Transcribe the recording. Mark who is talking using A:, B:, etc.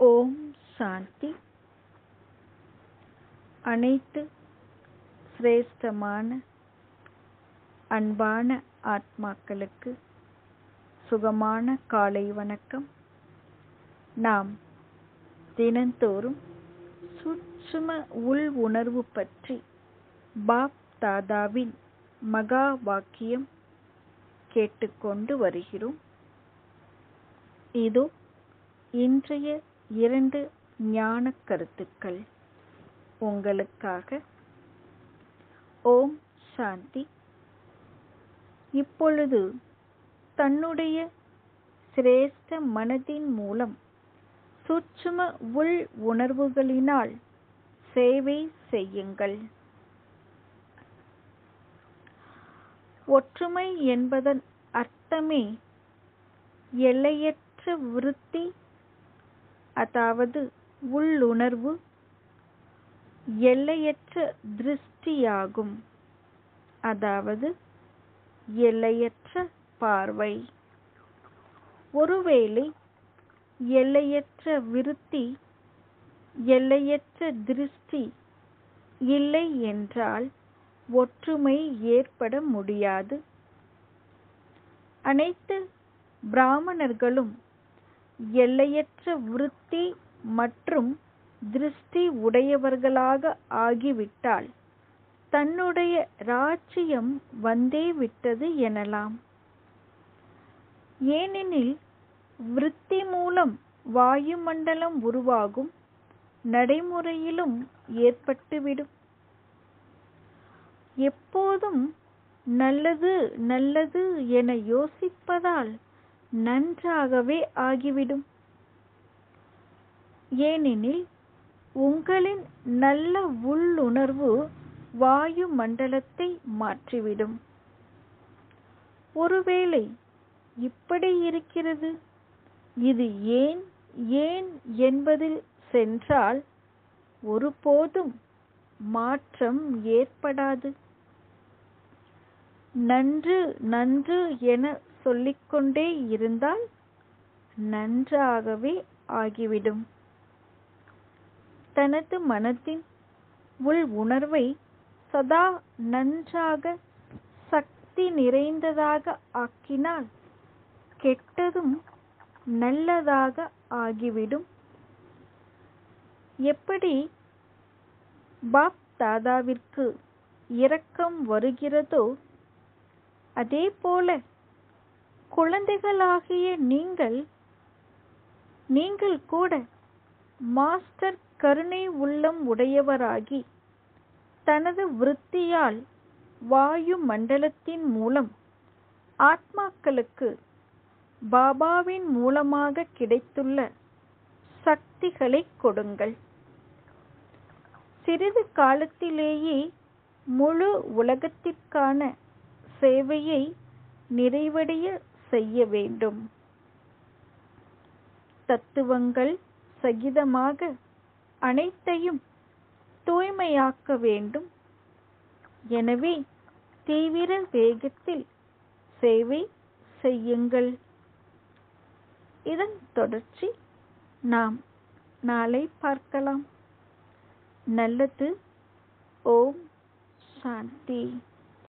A: ஓம் சாந்தி அனைத்து சிரேஷ்டமான அன்பான ஆத்மாக்களுக்கு சுகமான காலை வணக்கம் நாம் தினந்தோறும் சூட்சும உள் உணர்வு பற்றி பாப் தாதாவின் மகா வாக்கியம் கேட்டுக்கொண்டு வருகிறோம் இதோ இன்றைய இரண்டு ஞான கருத்துக்கள் உங்களுக்காக ஓம் சாந்தி இப்பொழுது தன்னுடைய சிரேஷ்ட மனதின் மூலம் சூட்சும உள் உணர்வுகளினால் சேவை செய்யுங்கள் ஒற்றுமை என்பதன் அர்த்தமே எல்லையற்ற விருத்தி அதாவது உள்ளுணர்வு எல்லையற்ற திருஷ்டியாகும் அதாவது எல்லையற்ற பார்வை ஒருவேளை எல்லையற்ற விருத்தி எல்லையற்ற திருஷ்டி இல்லை என்றால் ஒற்றுமை ஏற்பட முடியாது அனைத்து பிராமணர்களும் எல்லையற்ற விருத்தி மற்றும் திருஷ்டி உடையவர்களாக ஆகிவிட்டால் தன்னுடைய ராஜ்யம் வந்தே விட்டது எனலாம் ஏனெனில் விருத்தி மூலம் வாயுமண்டலம் உருவாகும் நடைமுறையிலும் ஏற்பட்டுவிடும் எப்போதும் நல்லது நல்லது என யோசிப்பதால் நன்றாகவே ஆகிவிடும் ஏனெனில் உங்களின் நல்ல உள்ளுணர்வு வாயு மண்டலத்தை மாற்றிவிடும் ஒருவேளை இப்படி இருக்கிறது இது ஏன் ஏன் என்பதில் சென்றால் ஒருபோதும் மாற்றம் ஏற்படாது நன்று நன்று என சொல்லிக்கொண்டே இருந்தால் நன்றாகவே ஆகிவிடும் தனது மனத்தின் உள் உணர்வை சதா நன்றாக சக்தி நிறைந்ததாக ஆக்கினால் கெட்டதும் நல்லதாக ஆகிவிடும் எப்படி பாப் தாதாவிற்கு இரக்கம் வருகிறதோ அதே போல குழந்தைகளாகிய நீங்கள் நீங்கள் கூட மாஸ்டர் கருணை உள்ளம் உடையவராகி தனது விருத்தியால் வாயு மண்டலத்தின் மூலம் ஆத்மாக்களுக்கு பாபாவின் மூலமாக கிடைத்துள்ள சக்திகளை கொடுங்கள் சிறிது காலத்திலேயே முழு உலகத்திற்கான சேவையை நிறைவடைய செய்ய வேண்டும் தத்துவங்கள் சகிதமாக அனைத்தையும் தூய்மையாக்க வேண்டும் எனவே தீவிர வேகத்தில் சேவை செய்யுங்கள் இதன் தொடர்ச்சி நாம் நாளை பார்க்கலாம் நல்லது ஓம் சாந்தி